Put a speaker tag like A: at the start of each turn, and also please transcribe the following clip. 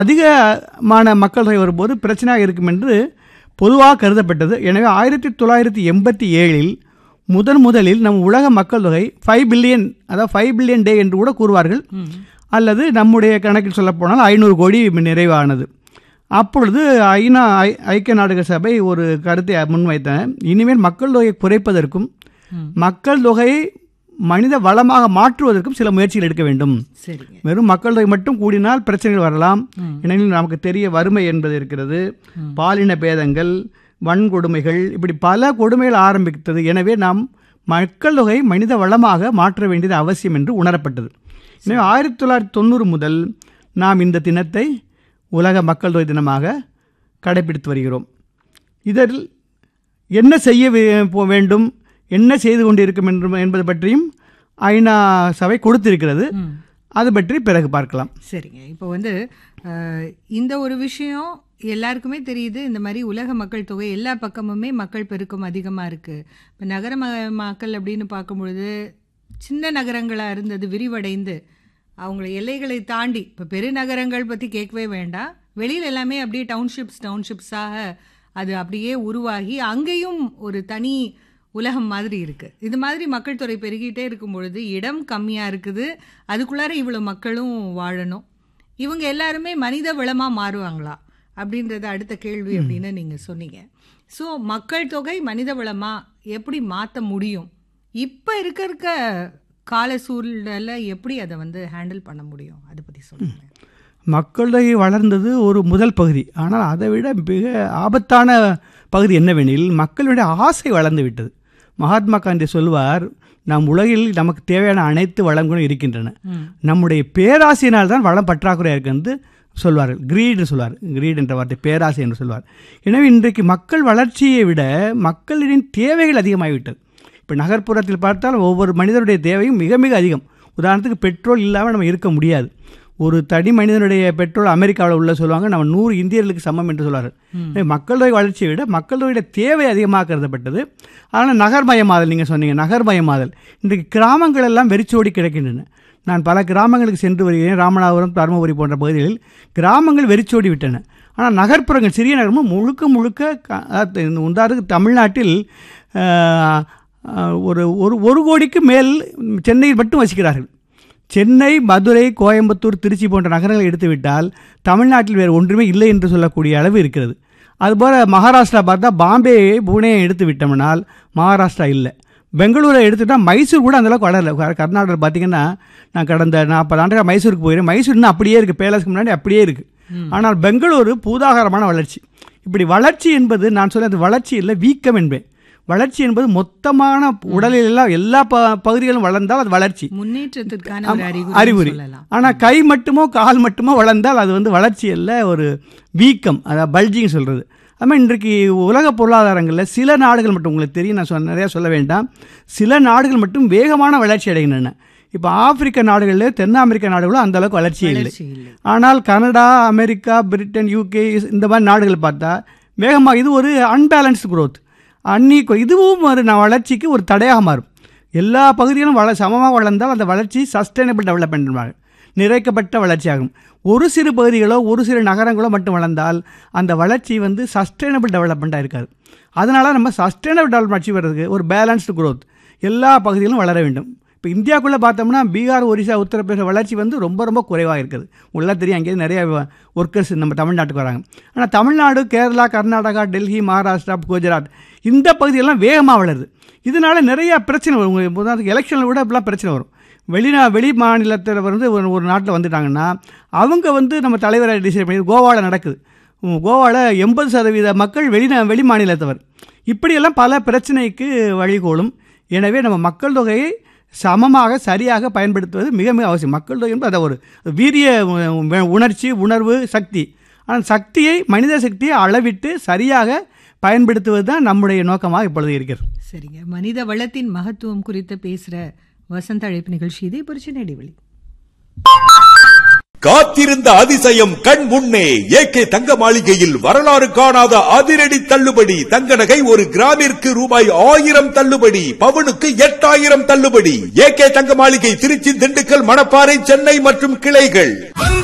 A: அதிகமான மக்கள் தொகை வரும்போது பிரச்சனையாக இருக்கும் என்று பொதுவாக கருதப்பட்டது எனவே ஆயிரத்தி தொள்ளாயிரத்தி எண்பத்தி ஏழில் முதன் முதலில் நம் உலக மக்கள் தொகை ஃபைவ் பில்லியன் அதாவது ஃபைவ் பில்லியன் டே என்று கூட கூறுவார்கள் அல்லது நம்முடைய கணக்கில் சொல்லப்போனால் ஐநூறு கோடி நிறைவானது அப்பொழுது ஐநா ஐ- ஐக்கிய நாடுகள் சபை ஒரு கருத்தை முன்வைத்தன இனிமேல் மக்கள் தொகையை குறைப்பதற்கும் மக்கள் தொகையை மனித வளமாக மாற்றுவதற்கும் சில முயற்சிகள் எடுக்க வேண்டும்
B: சரிங்க
A: வெறும் மக்கள் தொகை மட்டும் கூடினால் பிரச்சனைகள் வரலாம் ஏனெனில் நமக்கு தெரிய வறுமை என்பது இருக்கிறது பாலின பேதங்கள் வன்கொடுமைகள் இப்படி பல கொடுமைகள் ஆரம்பித்தது எனவே நாம் மக்கள் தொகை மனித வளமாக மாற்ற வேண்டியது அவசியம் என்று உணரப்பட்டது எனவே ஆயிரத்தி தொள்ளாயிரத்தி தொண்ணூறு முதல் நாம் இந்த தினத்தை உலக மக்கள் தொகை தினமாக கடைபிடித்து வருகிறோம் இதில் என்ன செய்ய வே- போ- வேண்டும் என்ன செய்து கொண்டிருக்கும் என்று என்பது பற்றியும் ஐநா சபை கொடுத்திருக்கிறது அது பற்றி பிறகு பார்க்கலாம்
B: சரிங்க இப்போ வந்து அஹ், இந்த ஒரு விஷயம் எல்லாருக்குமே தெரியுது இந்த மாதிரி உலக மக்கள் தொகை எல்லா பக்கமுமே மக்கள் பெருக்கம் அதிகமாக இருக்குது இப்போ நகர ம- மக்கள் அப்படின்னு பார்க்கும்பொழுது சின்ன நகரங்களாக இருந்தது விரிவடைந்து அவங்கள எல்லைகளை தாண்டி இப்போ பெருநகரங்கள் பற்றி கேட்கவே வேண்டாம் வெளியில் எல்லாமே அப்படியே டவுன்ஷிப்ஸ் டவுன்ஷிப்ஸாக அது அப்படியே உருவாகி அங்கேயும் ஒரு தனி உலகம் மாதிரி இருக்கு இது மாதிரி மக்கள் தொகை பெருகிட்டே இருக்கும் பொழுது இடம் கம்மியா இருக்குது அதுக்குள்ளார இவ்வளவு மக்களும் வாழணும் இவங்க எல்லாருமே மனித வளமா மாறுவாங்களா அப்படின்றது அடுத்த கேள்வி அப்படின்னு நீங்க சொன்னீங்க ஸோ மக்கள் தொகை மனித வளமா எப்படி மாற்ற முடியும் இப்போ இருக்க இருக்க கால சூழ்நிலை எப்படி அதை வந்து ஹேண்டில் பண்ண முடியும் அதை பத்தி சொல்லுங்க
A: மக்கள் தொகை வளர்ந்தது ஒரு முதல் பகுதி ஆனால் அதை விட மிக ஆபத்தான பகுதி என்னவெனில் மக்களுடைய ஆசை வளர்ந்து விட்டது மகாத்மா காந்தி சொல்வார் நம் உலகில் நமக்கு தேவையான அனைத்து வளங்களும் இருக்கின்றன நம்முடைய பேராசையினால் தான் வளம் பற்றாக்குறையாக இருக்கு என்று சொல்வார்கள் கிரீடு சொல்வார் கிரீட் என்ற வார்த்தை பேராசை என்று சொல்வார் எனவே இன்றைக்கு மக்கள் வளர்ச்சியை விட மக்களின் தேவைகள் அதிகமாகிவிட்டது இப்போ நகர்ப்புறத்தில் பார்த்தால் ஒவ்வொரு மனிதனுடைய தேவையும் மிக மிக அதிகம் உதாரணத்துக்கு பெட்ரோல் இல்லாமல் நம்ம இருக்க முடியாது ஒரு தனி மனிதனுடைய பெட்ரோல் அமெரிக்காவில் உள்ள சொல்லுவாங்க நம்ம நூறு இந்தியர்களுக்கு சமம் என்று சொல்வார்கள் எனவே மக்கள் தொகை வளர்ச்சியை விட மக்கள் தொகையுடைய தேவை அதிகமாக கருதப்பட்டது ஆனால் நகர்மயமாதல் நீங்கள் சொன்னீங்க நகர்மயமாதல் இன்றைக்கு கிராமங்கள் எல்லாம் வெறிச்சோடி கிடக்கின்றன நான் பல கிராமங்களுக்கு சென்று வருகிறேன் ராமநாதபுரம் தருமபுரி போன்ற பகுதிகளில் கிராமங்கள் வெறிச்சோடி விட்டன ஆனால் நகர்ப்புறங்கள் சிறிய நகரமும் முழுக்க முழுக்க க- அதாவது இந்த உதாரணத்துக்கு தமிழ்நாட்டில் ஆஹ், ஆஹ், ஒரு ஒரு ஒரு கோடிக்கு மேல் சென்னையில் மட்டும் வசிக்கிறார்கள் சென்னை மதுரை கோயம்புத்தூர் திருச்சி போன்ற நகரங்களை எடுத்துவிட்டால் தமிழ்நாட்டில் வேறு ஒன்றுமே இல்லை என்று சொல்லக்கூடிய அளவு இருக்கிறது அதுபோல் மகாராஷ்டிரா பார்த்தா பாம்பே புனே எடுத்து விட்டோம்னால் மகாராஷ்டிரா இல்லை பெங்களூரை எடுத்துட்டால் மைசூர் கூட அந்தளவுக்கு வளரல க- கர்நாடகாவில் பார்த்தீங்கன்னா நான் கடந்த நாற்பது ஆண்டுகள் மைசூருக்கு போயிருக்கேன் மைசூர் இன்னும் அப்படியே இருக்குது பேலஸ்க்கு முன்னாடி அப்படியே இருக்குது ஆனால் பெங்களூரு பூதாகரமான வளர்ச்சி இப்படி வளர்ச்சி என்பது நான் சொல்ல அது வளர்ச்சி இல்லை வீக்கம் என்பேன் வளர்ச்சி என்பது மொத்தமான உடலில் எல்லாம் எல்லா ப பகுதிகளும் வளர்ந்தால் அது வளர்ச்சி
B: முன்னேற்றத்திற்கான ஒரு அறிகுறி
A: அறிகுறி
B: சொல்லலாம்
A: ஆனால் கை மட்டுமோ கால் மட்டுமோ வளர்ந்தால் அது வந்து வளர்ச்சி அல்ல ஒரு வீக்கம் அதாவது பல்ஜிங் சொல்கிறது அது மாதிரி இன்றைக்கு உலக பொருளாதாரங்களில் சில நாடுகள் மட்டும் உங்களுக்கு தெரியும் நான் சொன்ன நிறையா சொல்ல வேண்டாம் சில நாடுகள் மட்டும் வேகமான வளர்ச்சி அடைகின்றன இப்போ ஆப்பிரிக்க நாடுகளில் தென் அமெரிக்க நாடுகளும் அந்த அளவுக்கு வளர்ச்சியே இல்லை
B: வளர்ச்சி இல்லை
A: ஆனால் கனடா அமெரிக்கா பிரிட்டன் யூகே இந்த மாதிரி நாடுகள் பார்த்தா வேகமாக இது ஒரு அன்பேலன்ஸ்டு growth அன்னீக்கோ இதுவும் ஒரு ந- வளர்ச்சிக்கு ஒரு தடையாக மாறும் எல்லா பகுதிகளும் வள சமமாக வளர்ந்தால் அந்த வளர்ச்சி சஸ்டைனபிள் டெவலப்மெண்ட் என்பார்கள் நிறைக்கப்பட்ட வளர்ச்சியாகும் ஒரு சிறு பகுதிகளோ ஒரு சிறு நகரங்களோ மட்டும் வளர்ந்தால் அந்த வளர்ச்சி வந்து சஸ்டைனபிள் டெவலப்மெண்ட்டாக இருக்காது அதனால் நம்ம சஸ்டைனபிள் டெவலப்மெண்ட் அச்சீவ் பண்ணுறதுக்கு ஒரு பேலன்ஸ்டு growth எல்லா பகுதிகளும் வளர வேண்டும் இப்போ இந்தியாவுக்குள்ளே பார்த்தோம்னா பீகார் ஒரிசா உத்தரப்பிரதேச வளர்ச்சி வந்து ரொம்ப ரொம்ப குறைவாக இருக்குது உள்ள தெரியும் அங்கேயே நிறைய ஒர்க்கர்ஸ் நம்ம தமிழ்நாட்டுக்கு வராங்க ஆனால் தமிழ்நாடு கேரளா கர்நாடகா டெல்லி மகாராஷ்டிரா குஜராத் இந்த பகுதியெல்லாம் வேகமாக வளருது இதனால நிறைய பிரச்சனை வரும் உங்களுக்கு உதாரணத்துக்கு எலெக்ஷனில் கூட இப்படிலாம் பிரச்சனை வரும் வெளிநா வெளி மாநிலத்தில் வந்து ஒரு ஒரு நாட்டில் வந்துட்டாங்கன்னா அவங்க வந்து நம்ம தலைவரை டிசைட் பண்ணி கோவாவில் நடக்குது கோவாவில் எண்பது சதவீத மக்கள் வெளிநா வெளி மாநிலத்தவர் இப்படியெல்லாம் பல பிரச்சனைக்கு வழிகோலும் எனவே நம்ம மக்கள் தொகையை சமமாக சரியாக பயன்படுத்துவது மிக மிக அவசியம் மக்கள் தொகை என்பது அதை ஒரு வீரிய உ- உணர்ச்சி உணர்வு சக்தி ஆனால் சக்தியை மனித சக்தியை அளவிட்டு சரியாக பயன்படுத்துவது தான் நம்முடைய நோக்கமாக இப்பொழுது இருக்கிறது
B: சரிங்க மனித வளத்தின் மகத்துவம் குறித்து பேசுற வசந்த அழைப்பு நிகழ்ச்சி இது ஒரு சின்ன இடைவெளி
C: காத்திருந்த அதிசயம் கண் முன்னே ஏகே தங்க மாளிகையில் வரலாறு காணாத அதிரடி தள்ளுபடி தங்க நகை ஒரு கிராமிற்கு ரூபாய் ஆயிரம் தள்ளுபடி பவுனுக்கு எட்டாயிரம் தள்ளுபடி ஏகே தங்க மாளிகை திருச்சி திண்டுக்கல் மணப்பாறை சென்னை மற்றும் கிளைகள்
D: வந்த